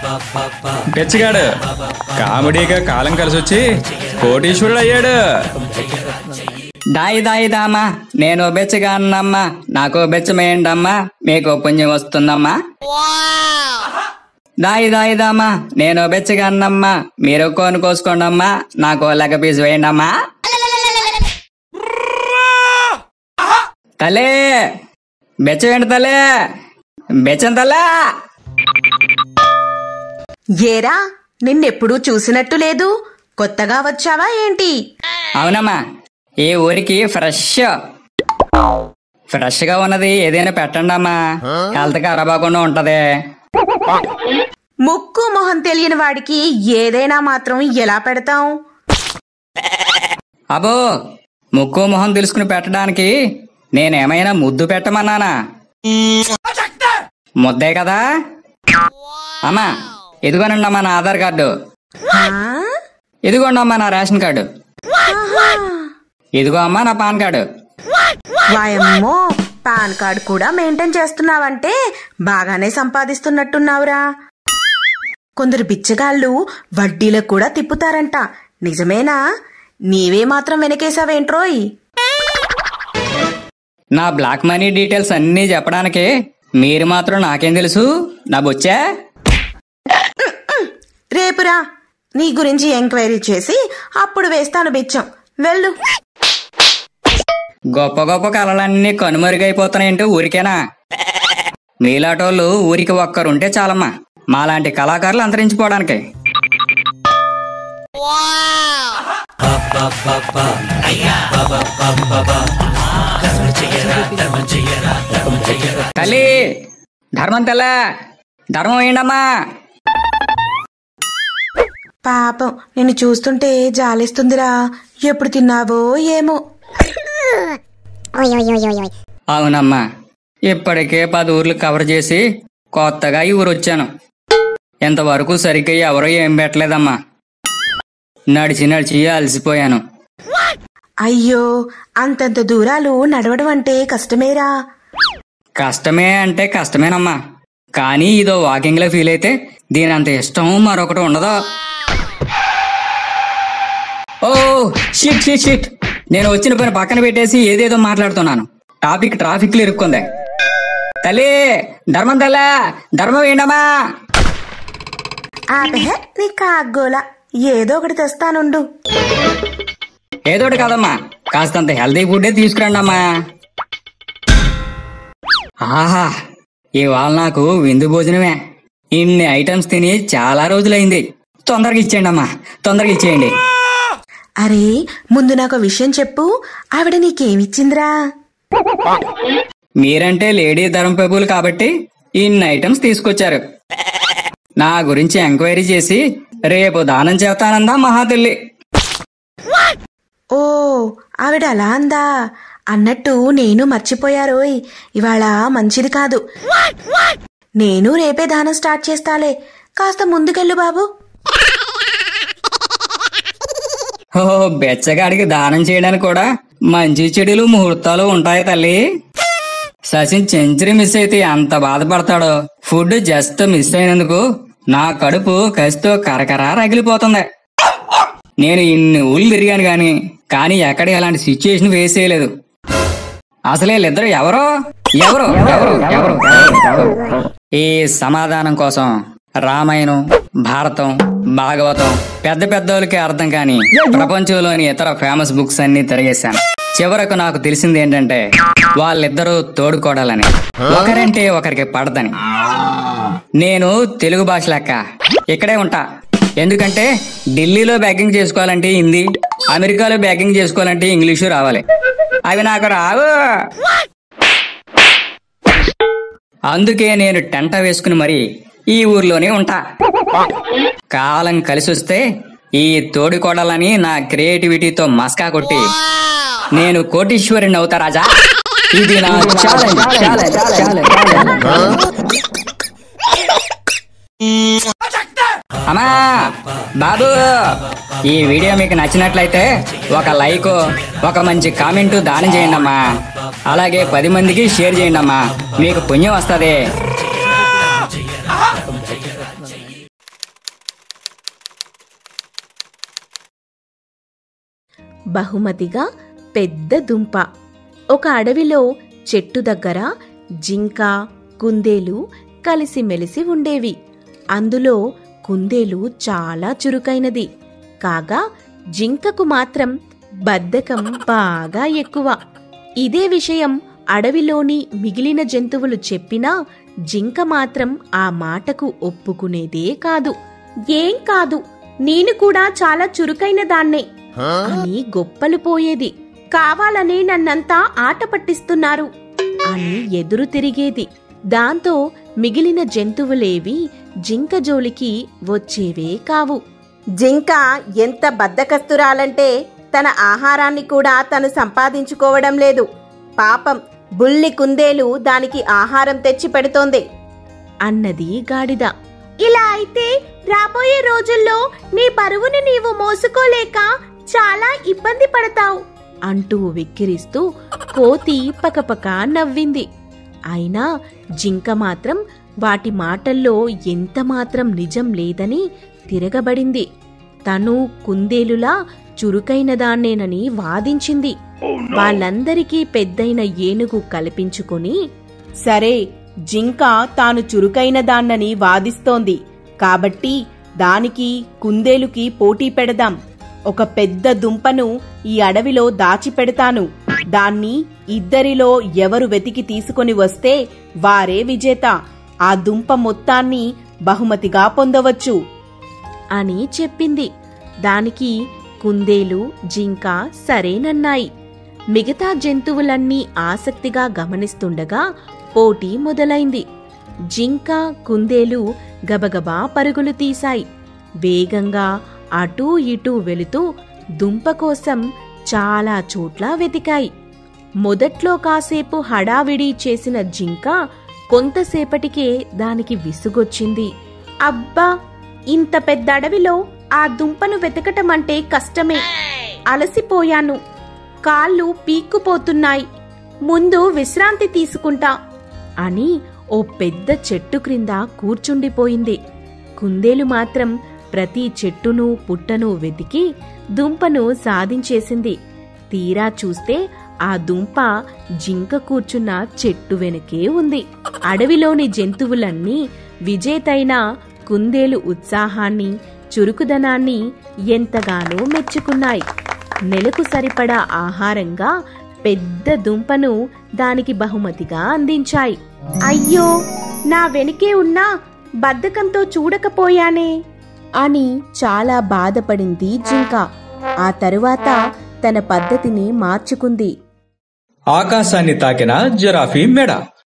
బెచ్చగాడు కామెడీగా కాలం కలిసి వచ్చి కోటీశ్వరుడు అయ్యాడు దాయి దాయి దామా నేను బెచ్చగా అన్నమ్మా నాకు బెచ్చమేయండమ్మా మీకు పుణ్యం వస్తుందమ్మా దాయి దాయి దామా నేను బెచ్చగా అన్నమ్మా మీరు కోను కోసుకోండమ్మా నాకు లెక్క పీసు వేయండమ్మా తలే బెచ్చవేండి తలే బెచ్చం తలే ఏరా నిన్నెప్పుడూ చూసినట్టు లేదు కొత్తగా వచ్చావా ఏంటి అవునమ్మా ఈ ఊరికి ఫ్రెష్ ఫ్రెష్ గా ఉన్నది ఏదైనా పెట్టండి అమ్మా హెల్త్ ఖరాబాకుండా ఉంటది ముక్కు మొహం తెలియని వాడికి ఏదైనా మాత్రం ఎలా పెడతాం అబో ముక్కు మొహం తెలుసుకుని పెట్టడానికి నేనేమైనా ముద్దు పెట్టమన్నానా ముద్దే కదా అమ్మా ఇదిగోనండి అమ్మా నా ఆధార్ కార్డు ఆ? ఇదిగోండి అమ్మా నా రేషన్ కార్డు ఆహా. ఇదిగో అమ్మా నా పాన్ కార్డు వాయమ్మో పాన్ కార్డ్ కూడా మెయింటైన్ చేస్తున్నావంటే బాగానే సంపాదిస్తున్నట్టున్నావురా కొందరు బిచ్చగాళ్ళు వడ్డీలకు కూడా తిప్పుతారంట నిజమేనా నీవే మాత్రం వెనకేసావేంట్రోయ్ నా బ్లాక్ మనీ డీటెయిల్స్ అన్నీ చెప్పడానికి మీరు మాత్రం నాకేం తెలుసు నా బొచ్చా రేపురా నీ గురించి ఎంక్వైరీ చేసి అప్పుడు వేస్తాను బిచ్చం వెళ్ళు గొప్ప గొప్ప కళలన్నీ కనుమరుగైపోతున్నాయంటే ఊరికేనా మీలాటోళ్ళు ఊరికి ఒక్కరుంటే చాలమ్మా మాలాంటి కళాకారులు అంతరించిపోవడానికి తల్లి ధర్మం తెల్ల ధర్మం ఏంటమ్మా పాపం నిన్ను చూస్తుంటే జాలేస్తుందిరా ఎప్పుడు తిన్నావో ఏమో అవునమ్మా ఇప్పటికే పది ఊర్లు కవర్ చేసి కొత్తగా ఈ ఊరు వచ్చాను ఇంతవరకు సరిగ్గా ఎవరో ఏం పెట్టలేదమ్మా నడిచి నడిచి అలసిపోయాను అయ్యో అంతంత దూరాలు నడవడం అంటే కష్టమేరా కష్టమే అంటే కష్టమేనమ్మా కానీ ఇదో వాకింగ్ లో ఫీల్ అయితే దీని అంత ఇష్టం మరొకటి ఉండదు ఓ షిట్ షిట్ షిట్ నేను వచ్చిన పని పక్కన పెట్టేసి ఏదేదో మాట్లాడుతున్నాను టాపిక్ ట్రాఫిక్ లో ఇరుక్కుంది తల్లి ధర్మం తల్లా ధర్మం ఏంటమ్మా ఆపే నీ కాగ్గోల ఏదో ఒకటి తెస్తానుండు ఏదోటి కాదమ్మా కాస్తంత హెల్తీ ఫుడ్డే తీసుకురండి అమ్మా ఆహా ఇవాళ నాకు విందు భోజనమే ఇన్ని ఐటమ్స్ తిని చాలా రోజులైంది తొందరగా ఇచ్చేయండి అమ్మా తొందరగా ఇచ్చేయండి అరే ముందు నాకు విషయం చెప్పు ఆవిడ నీకేమిచ్చిందిరా మీరంటే లేడీ ధర్మపేపులు కాబట్టి ఇన్ని ఐటమ్స్ తీసుకొచ్చారు నా గురించి ఎంక్వైరీ చేసి రేపు దానం చేస్తానందా మహాతల్లి ఓ ఆవిడ అలా అందా అన్నట్టు నేను మర్చిపోయారోయ్ ఇవాళ మంచిది కాదు నేను రేపే దానం స్టార్ట్ చేస్తాలే కాస్త ముందుకెళ్ళు బాబు ఓ బెచ్చగాడికి దానం చేయడానికి కూడా మంచి చెడులు ముహూర్తాలు ఉంటాయి తల్లి సచిన్ సెంచరీ మిస్ అయితే ఎంత బాధపడతాడో ఫుడ్ జస్ట్ మిస్ అయినందుకు నా కడుపు కసితో కరకరా రగిలిపోతుంది నేను ఇన్ని ఊళ్ళు తిరిగాను గాని కానీ ఎక్కడ ఎలాంటి సిచ్యుయేషన్ ఫేస్ చేయలేదు అసలే వీళ్ళిద్దరు ఎవరో ఎవరు ఎవరు ఎవరు ఎవరు? ఈ సమాధానం కోసం రామాయణం భారతం భాగవతం పెద్ద పెద్దోళ్ళకి అర్థం కాని ప్రపంచంలోని ఇతర ఫేమస్ బుక్స్ అన్ని తిరిగేశాను చివరకు నాకు తెలిసింది ఏంటంటే వాళ్ళిద్దరూ తోడుకోడాలని ఒకరంటే ఒకరికి పడదని నేను తెలుగు భాష లెక్క ఇక్కడే ఉంటా ఎందుకంటే ఢిల్లీలో బ్యాగింగ్ చేసుకోవాలంటే హిందీ అమెరికాలో బ్యాగింగ్ చేసుకోవాలంటే ఇంగ్లీషు రావాలి అవి నాకు రావు అందుకే నేను టెంట వేసుకుని మరి ఈ ఊర్లోనే ఉంటా కాలం కలిసి వస్తే ఈ తోడికోడలని నా క్రియేటివిటీతో మస్కా కొట్టి నేను కోటీశ్వరుని అవుతా రాజా ఇది నా ఛాలెంజ్ ఛాలెంజ్ ఛాలెంజ్ అమ్మా బాబు ఈ వీడియో మీకు నచ్చినట్లయితే ఒక లైక్ ఒక మంచి కామెంట్ దానం చేయండి అమ్మా అలాగే పది మందికి షేర్ చేయండి అమ్మా మీకు పుణ్యం వస్తుంది బహుమతిగా పెద్ద దుంప ఒక అడవిలో చెట్టు దగ్గర జింక కుందేలు కలిసిమెలిసి ఉండేవి అందులో కుందేలు చాలా చురుకైనది కాగా జింకకు మాత్రం బద్ధకం బాగా ఎక్కువ ఇదే విషయం అడవిలోని మిగిలిన జంతువులు చెప్పినా జింక మాత్రం ఆ మాటకు ఒప్పుకునేదే కాదు ఏం కాదు నేను కూడా చాలా చురుకైన దాన్నే అని గొప్పలు పోయేది కావాలనే నన్నంతా ఆట పట్టిస్తున్నారు అని ఎదురు తిరిగేది దాంతో మిగిలిన జంతువులేవి జింక జోలికి వచ్చేవే కావు జింక ఎంత బద్దకస్తురాలంటే తన ఆహారాన్ని కూడా తను సంపాదించుకోవడం లేదు పాపం బుల్లి కుందేలు దానికి ఆహారం తెచ్చి పెడుతోంది అన్నది గాడిద ఇలా అయితే రాబోయే రోజుల్లో నీ బరువుని నీవు మోసుకోలేక చాలా ఇబ్బంది పడతావు అంటూ వెక్కిరిస్తూ కోతి పకపక నవ్వింది అయినా జింక మాత్రం వాటి మాటల్లో ఎంత మాత్రం నిజం లేదని తిరగబడింది తను కుందేలులా చురుకైనదాన్నేనని వాదించింది వాళ్ళందరికీ పెద్దయిన ఏనుగు కల్పించుకొని సరే జింక తాను చురుకైన దాన్నని వాదిస్తోంది కాబట్టి దానికి కుందేలుకి పోటీ పెడదాం ఒక పెద్ద దుంపను ఈ అడవిలో దాచిపెడతాను దాన్ని ఇద్దరిలో ఎవరు వెతికి తీసుకొని వస్తే వారే విజేత ఆ దుంప మొత్తాన్ని బహుమతిగా పొందవచ్చు అని చెప్పింది దానికి కుందేలు జింక సరేనన్నాయి మిగతా జంతువులన్నీ ఆసక్తిగా గమనిస్తుండగా పోటీ మొదలైంది జింక కుందేలు గబగబా పరుగులు తీశాయి వేగంగా అటూ ఇటూ వెళుతూ దుంప కోసం చాలా చోట్ల వెతికాయి మొదట్లో కాసేపు హడావిడి చేసిన జింక కొంతసేపటికే దానికి విసుగొచ్చింది అబ్బా ఇంత పెద్ద అడవిలో ఆ దుంపను వెతకటం అంటే కష్టమే అలసిపోయాను కాళ్ళు పీక్కుపోతున్నాయి ముందు విశ్రాంతి తీసుకుంటా అని ఓ పెద్ద చెట్టు క్రింద కూర్చుండిపోయింది కుందేలు మాత్రం ప్రతి చెట్టును పుట్టను వెతికి దుంపను సాధించేసింది తీరా చూస్తే ఆ దుంప జింక కూర్చున్న చెట్టు వెనకే ఉంది అడవిలోని జంతువులన్నీ విజేతైన కుందేలు ఉత్సాహాన్ని చురుకుదనాన్ని ఎంతగానో మెచ్చుకున్నాయి నెలకు సరిపడా ఆహారంగా పెద్ద దుంపను దానికి బహుమతిగా అందించాయి అయ్యో నా వెనుకే ఉన్నా బద్ధకంతో చూడకపోయానే అని చాలా బాధపడింది జింక ఆ తరువాత తన పద్ధతిని మార్చుకుంది ఆకాశాన్ని తాకిన జిరాఫీ మెడ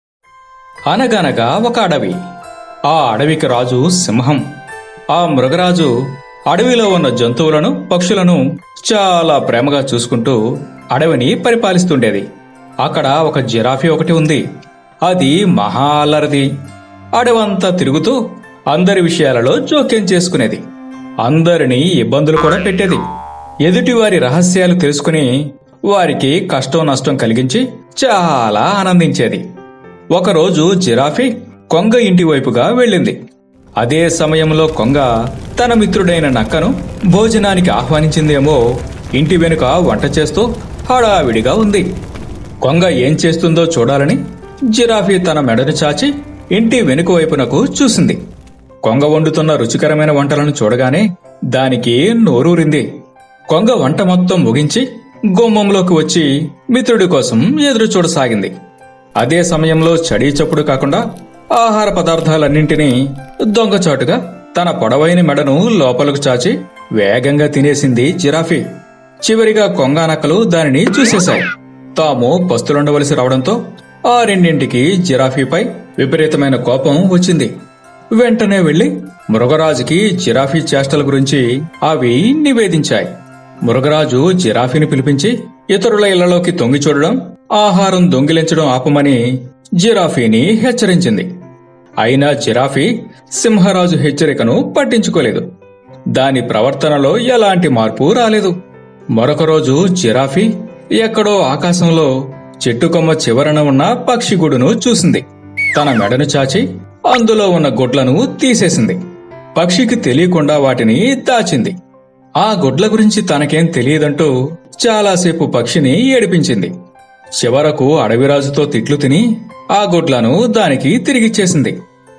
అనగనగా ఒక అడవి ఆ అడవికి రాజు సింహం ఆ మృగరాజు అడవిలో ఉన్న జంతువులను పక్షులను చాలా ప్రేమగా చూసుకుంటూ అడవిని పరిపాలిస్తుండేది అక్కడ ఒక జిరాఫీ ఒకటి ఉంది అది మహా అల్లరిది అడవంతా తిరుగుతూ అందరి విషయాలలో జోక్యం చేసుకునేది అందరినీ ఇబ్బందులు కూడా పెట్టేది ఎదుటివారి రహస్యాలు తెలుసుకుని వారికి కష్టం నష్టం కలిగించి చాలా ఆనందించేది ఒకరోజు జిరాఫీ కొంగ ఇంటి వైపుగా వెళ్ళింది అదే సమయంలో కొంగ తన మిత్రుడైన నక్కను భోజనానికి ఆహ్వానించిందేమో ఇంటి వెనుక వంట చేస్తూ హడావిడిగా ఉంది కొంగ ఏం చేస్తుందో చూడాలని జిరాఫీ తన మెడను చాచి ఇంటి వెనుక వైపునకు చూసింది కొంగ వండుతున్న రుచికరమైన వంటలను చూడగానే దానికి నోరూరింది కొంగ వంట మొత్తం ముగించి గుమ్మంలోకి వచ్చి మిత్రుడి కోసం ఎదురు చూడసాగింది అదే సమయంలో చడీ చప్పుడు కాకుండా ఆహార పదార్థాలన్నింటినీ దొంగచాటుగా తన పొడవైన మెడను లోపలకు చాచి వేగంగా తినేసింది జిరాఫీ చివరిగా కొంగానక్కలు దానిని చూసేశాయి తాము పస్తులుండవలసి రావడంతో ఆ రెండింటికి జిరాఫీపై విపరీతమైన కోపం వచ్చింది వెంటనే వెళ్లి మృగరాజుకి జిరాఫీ చేష్టల గురించి అవి నివేదించాయి మృగరాజు జిరాఫీని పిలిపించి ఇతరుల ఇళ్లలోకి తొంగి చూడడం ఆహారం దొంగిలించడం ఆపమని జిరాఫీని హెచ్చరించింది అయినా జిరాఫీ సింహరాజు హెచ్చరికను పట్టించుకోలేదు దాని ప్రవర్తనలో ఎలాంటి మార్పు రాలేదు మరొక రోజు జిరాఫీ ఎక్కడో ఆకాశంలో చెట్టుకొమ్మ చివరన ఉన్న పక్షిగూడును చూసింది తన మెడను చాచి అందులో ఉన్న గుడ్లను తీసేసింది పక్షికి తెలియకుండా వాటిని దాచింది ఆ గుడ్ల గురించి తనకేం తెలియదంటూ చాలాసేపు పక్షిని ఏడిపించింది చివరకు అడవిరాజుతో తిట్లు తిని ఆ గుడ్లను దానికి తిరిగిచ్చేసింది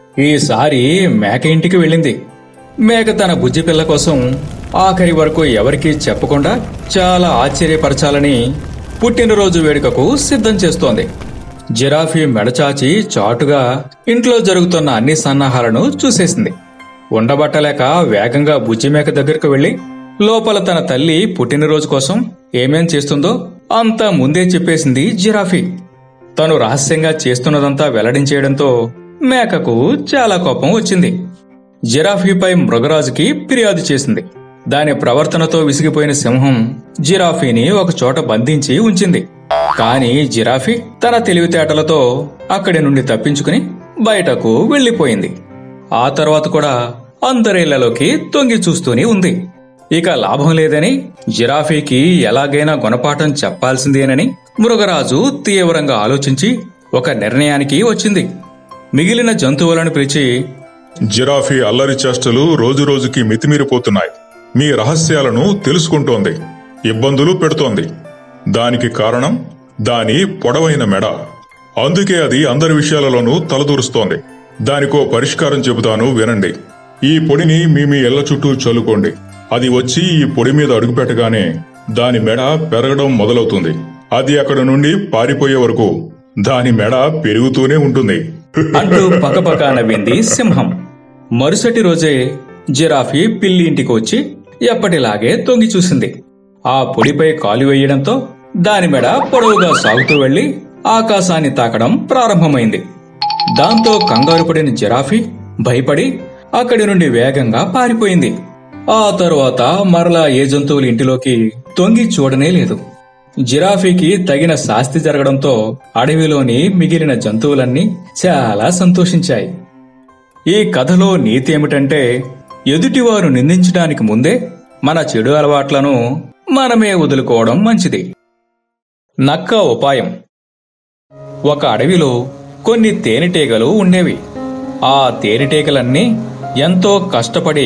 ఈసారి మేక ఇంటికి వెళ్ళింది మేక తన బుజ్జి పిల్ల కోసం ఆఖరి వరకు ఎవరికీ చెప్పకుండా చాలా ఆశ్చర్యపరచాలని పుట్టినరోజు వేడుకకు సిద్ధం చేస్తోంది జిరాఫీ మెడచాచి చాటుగా ఇంట్లో జరుగుతున్న అన్ని సన్నాహాలను చూసేసింది ఉండబట్టలేక వేగంగా బుజ్జిమేక దగ్గరకు వెళ్లి లోపల తన తల్లి పుట్టినరోజు కోసం ఏమేం చేస్తుందో అంతా ముందే చెప్పేసింది జిరాఫీ తను రహస్యంగా చేస్తున్నదంతా వెల్లడించేయడంతో మేకకు చాలా కోపం వచ్చింది జిరాఫీపై మృగరాజుకి ఫిర్యాదు చేసింది దాని ప్రవర్తనతో విసిగిపోయిన సింహం జిరాఫీని ఒక చోట బంధించి ఉంచింది కాని జిరాఫీ తన తెలివితేటలతో అక్కడి నుండి తప్పించుకుని బయటకు వెళ్లిపోయింది ఆ తర్వాత కూడా అందరిళ్లలోకి తొంగి చూస్తూనే ఉంది ఇక లాభం లేదని జిరాఫీకి ఎలాగైనా గుణపాఠం చెప్పాల్సిందేనని మృగరాజు తీవ్రంగా ఆలోచించి ఒక నిర్ణయానికి వచ్చింది మిగిలిన జంతువులను పిలిచి జిరాఫీ అల్లరి చేష్టలు రోజురోజుకి మితిమీరిపోతున్నాయి మీ రహస్యాలను తెలుసుకుంటోంది ఇబ్బందులు పెడుతోంది దానికి కారణం దాని పొడవైన మెడ అందుకే అది అందరి విషయాలలోనూ తలదూరుస్తోంది దానికో పరిష్కారం చెబుతాను వినండి ఈ పొడిని మీ మీ ఇళ్ల చుట్టూ చల్లుకోండి అది వచ్చి ఈ పొడి మీద అడుగుపెట్టగానే దాని మెడ పెరగడం మొదలవుతుంది అది అక్కడ నుండి పారిపోయే వరకు దాని మెడ పెరుగుతూనే ఉంటుంది అంటూ పకపక నవ్వింది సింహం మరుసటి రోజే జిరాఫీ పిల్లి ఇంటికి వచ్చి ఎప్పటిలాగే తొంగి చూసింది ఆ పొడిపై కాలు వేయడంతో దాని మెడ పొడవుగా సాగుతూ వెళ్లి ఆకాశాన్ని తాకడం ప్రారంభమైంది దాంతో కంగారు పడిన జిరాఫీ భయపడి అక్కడి నుండి వేగంగా పారిపోయింది ఆ తరువాత మరలా ఏ జంతువుల ఇంటిలోకి తొంగి చూడనే లేదు జిరాఫీకి తగిన శాస్తి జరగడంతో అడవిలోని మిగిలిన జంతువులన్నీ చాలా సంతోషించాయి ఈ కథలో నీతి ఏమిటంటే ఎదుటివారు నిందించడానికి ముందే మన చెడు అలవాట్లను మనమే వదులుకోవడం మంచిది నక్క ఉపాయం ఒక అడవిలో కొన్ని తేనెటీగలు ఉండేవి ఆ తేనెటీగలన్నీ ఎంతో కష్టపడి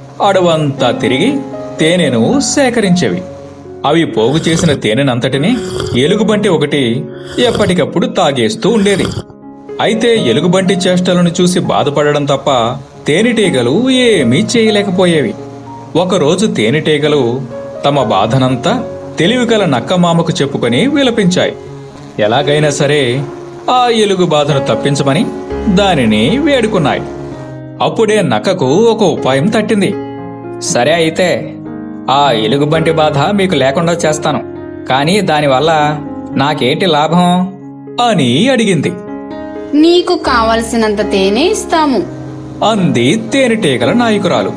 అడవంతా తిరిగి తేనెను సేకరించేవి అవి పోగు చేసిన తేనెనంతటిని ఎలుగుబంటి ఒకటి ఎప్పటికప్పుడు తాగేస్తూ ఉండేది అయితే ఎలుగుబంటి చేష్టలను చూసి బాధపడడం తప్ప తేనెటీగలు ఏమీ చేయలేకపోయేవి ఒకరోజు తేనెటీగలు తమ బాధనంతా తెలివిగల నక్కమామకు చెప్పుకొని విలపించాయి ఎలాగైనా సరే ఆ ఎలుగు బాధను తప్పించమని దానిని వేడుకున్నాయి అప్పుడే నక్కకు ఒక ఉపాయం తట్టింది సరే అయితే ఆ ఎలుగుబంటి బాధ మీకు లేకుండా చేస్తాను కానీ దానివల్ల నాకేంటి లాభం అని అడిగింది నీకు కావలసినంత తేనె ఇస్తాము అంది తేనెటీగల నాయకురాలు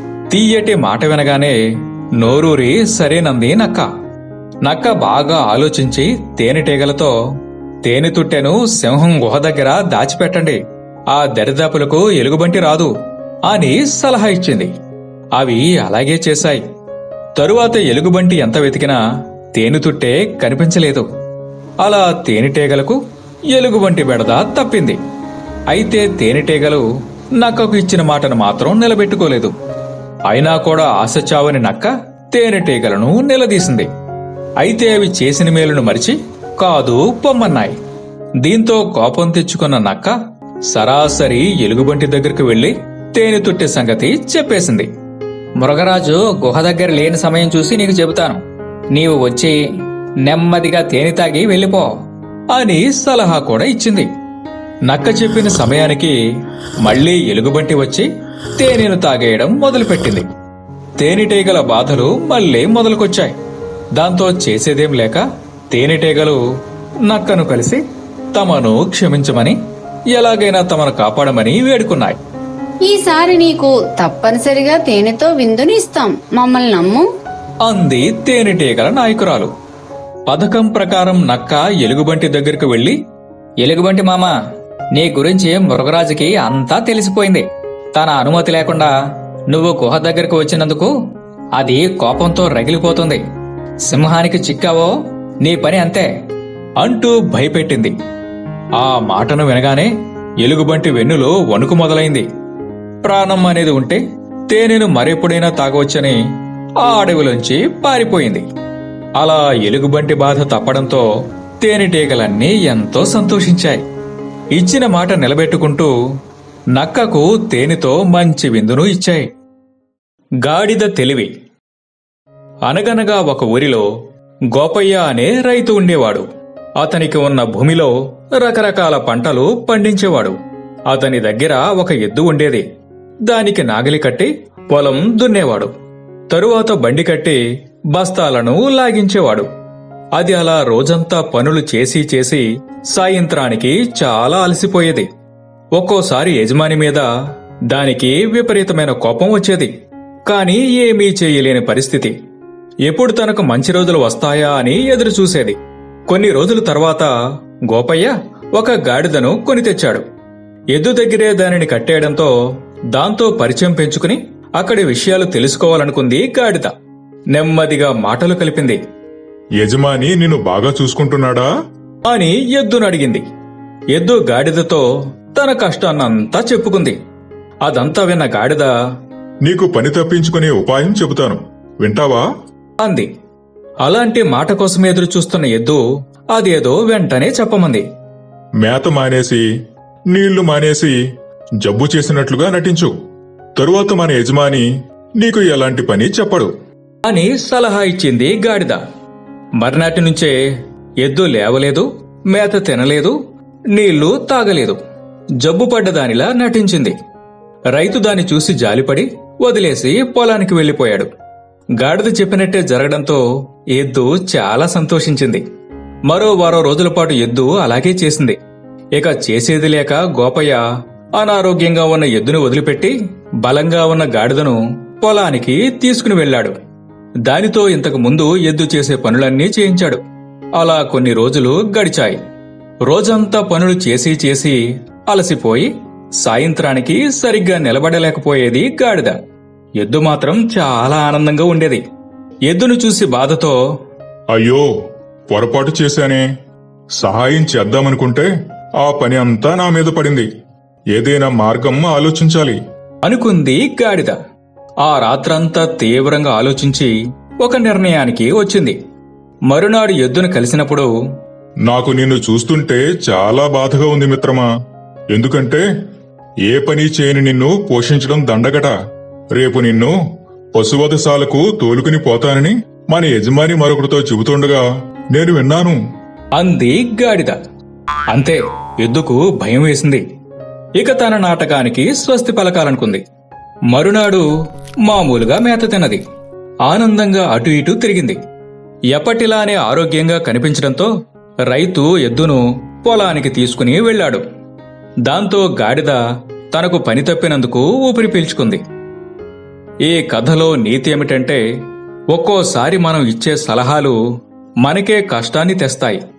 తీయటి మాట వినగానే నోరూరి సరేనంది నక్క నక్క బాగా ఆలోచించి తేనెటీగలతో తేనె తుట్టెను సింహం గుహ దగ్గర దాచిపెట్టండి ఆ దరిదాపులకు ఎలుగుబంటి రాదు అని సలహా ఇచ్చింది అవి అలాగే చేశాయి తరువాత ఎలుగుబంటి ఎంత వెతికినా తేనె తుట్టే కనిపించలేదు అలా తేనెటీగలకు ఎలుగుబంటి బెడద తప్పింది అయితే తేనెటీగలు నక్కకు ఇచ్చిన మాటను మాత్రం నిలబెట్టుకోలేదు అయినా కూడా ఆశ చావని నక్క తేనెటీగలను నిలదీసింది అయితే అవి చేసిన మేలును మరిచి కాదు పొమ్మన్నాయి దీంతో కోపం తెచ్చుకున్న నక్క సరాసరి ఎలుగుబంటి దగ్గరకు వెళ్లి తేనె తుట్టే సంగతి చెప్పేసింది మృగరాజు గుహ దగ్గర లేని సమయం చూసి నీకు చెబుతాను నీవు వచ్చి నెమ్మదిగా తేనె తాగి వెళ్ళిపో అని సలహా కూడా ఇచ్చింది నక్క చెప్పిన సమయానికి మళ్లీ ఎలుగుబంటి వచ్చి తేనెను తాగేయడం మొదలుపెట్టింది తేనెటీగల బాధలు మళ్లీ మొదలుకొచ్చాయి దాంతో చేసేదేం లేక తేనెటీగలు నక్కను కలిసి తమను క్షమించమని ఎలాగైనా తమను కాపాడమని వేడుకున్నాయి ఈసారి నీకు తప్పనిసరిగా తేనెతో విందుని ఇస్తాం మమ్మల్ని నమ్ము అంది తేనెటీగల నాయకురాలు పథకం ప్రకారం నక్క ఎలుగుబంటి దగ్గరకు వెళ్లి ఎలుగుబంటి మామ నీ గురించి మృగరాజుకి అంతా తెలిసిపోయింది తన అనుమతి లేకుండా నువ్వు గుహ దగ్గరకు వచ్చినందుకు అది కోపంతో రగిలిపోతుంది సింహానికి చిక్కావో నీ పని అంతే అంటూ భయపెట్టింది ఆ మాటను వినగానే ఎలుగుబంటి వెన్నులో వణుకు మొదలైంది ప్రాణం అనేది ఉంటే తేనెను మరెప్పుడైనా తాగవచ్చని ఆ అడవిలోంచి పారిపోయింది అలా ఎలుగుబంటి బాధ తప్పడంతో తేనెటీగలన్నీ ఎంతో సంతోషించాయి ఇచ్చిన మాట నిలబెట్టుకుంటూ నక్కకు తేనెతో మంచి విందును ఇచ్చాయి గాడిద తెలివి అనగనగా ఒక ఊరిలో గోపయ్య అనే రైతు ఉండేవాడు అతనికి ఉన్న భూమిలో రకరకాల పంటలు పండించేవాడు అతని దగ్గర ఒక ఎద్దు ఉండేది దానికి నాగలి కట్టి పొలం దున్నేవాడు తరువాత బండి కట్టి బస్తాలను లాగించేవాడు అది అలా రోజంతా పనులు చేసి చేసి సాయంత్రానికి చాలా అలసిపోయేది ఒక్కోసారి యజమాని మీద దానికి విపరీతమైన కోపం వచ్చేది కాని ఏమీ చేయలేని పరిస్థితి ఎప్పుడు తనకు మంచి రోజులు వస్తాయా అని ఎదురు చూసేది కొన్ని రోజుల తర్వాత గోపయ్య ఒక గాడిదను కొని తెచ్చాడు ఎద్దు దగ్గరే దానిని కట్టేయడంతో దాంతో పరిచయం పెంచుకుని అక్కడి విషయాలు తెలుసుకోవాలనుకుంది గాడిద నెమ్మదిగా మాటలు కలిపింది యజమాని నిన్ను బాగా చూసుకుంటున్నాడా అని ఎద్దును అడిగింది ఎద్దు గాడిదతో తన కష్టాన్నంతా చెప్పుకుంది అదంతా విన్న గాడిద నీకు పని తప్పించుకునే ఉపాయం చెబుతాను వింటావా అంది అలాంటి మాట కోసం ఎదురు చూస్తున్న ఎద్దు అదేదో వెంటనే చెప్పమంది మేత మానేసి నీళ్లు మానేసి జబ్బు చేసినట్లుగా నటించు తరువాత మన యజమాని నీకు ఎలాంటి పని చెప్పడు అని సలహా ఇచ్చింది గాడిద మర్నాటి నుంచే ఎద్దు లేవలేదు మేత తినలేదు నీళ్లు తాగలేదు జబ్బు పడ్డదానిలా నటించింది రైతు దాన్ని చూసి జాలిపడి వదిలేసి పొలానికి వెళ్లిపోయాడు గాడిద చెప్పినట్టే జరగడంతో ఎద్దు చాలా సంతోషించింది మరో వారం రోజుల పాటు ఎద్దు అలాగే చేసింది ఇక చేసేది లేక గోపయ్య అనారోగ్యంగా ఉన్న ఎద్దును వదిలిపెట్టి బలంగా ఉన్న గాడిదను పొలానికి తీసుకుని వెళ్ళాడు దానితో ఇంతకు ముందు ఎద్దు చేసే పనులన్నీ చేయించాడు అలా కొన్ని రోజులు గడిచాయి రోజంతా పనులు చేసి చేసి అలసిపోయి సాయంత్రానికి సరిగ్గా నిలబడలేకపోయేది గాడిద ఎద్దు మాత్రం చాలా ఆనందంగా ఉండేది ఎద్దును చూసి బాధతో అయ్యో పొరపాటు చేశానే సహాయం చేద్దామనుకుంటే ఆ పని అంతా నా మీద పడింది ఏదైనా మార్గం ఆలోచించాలి అనుకుంది గాడిద ఆ రాత్రంతా తీవ్రంగా ఆలోచించి ఒక నిర్ణయానికి వచ్చింది మరునాడు ఎద్దును కలిసినప్పుడు నాకు నిన్ను చూస్తుంటే చాలా బాధగా ఉంది మిత్రమా ఎందుకంటే ఏ పని చేయని నిన్ను పోషించడం దండగట రేపు నిన్ను పశువధశాలకు తోలుకుని పోతానని మన యజమాని మరొకటితో చెబుతుండగా నేను విన్నాను అంది గాడిద అంతే ఎద్దుకు భయం వేసింది ఇక తన నాటకానికి స్వస్తి పలకాలనుకుంది మరునాడు మామూలుగా మేత తిన్నది ఆనందంగా అటు ఇటు తిరిగింది ఎప్పటిలానే ఆరోగ్యంగా కనిపించడంతో రైతు ఎద్దును పొలానికి తీసుకుని వెళ్ళాడు దాంతో గాడిద తనకు పని తప్పినందుకు ఊపిరి పీల్చుకుంది ఈ కథలో నీతి ఏమిటంటే ఒక్కోసారి మనం ఇచ్చే సలహాలు మనకే కష్టాన్ని తెస్తాయి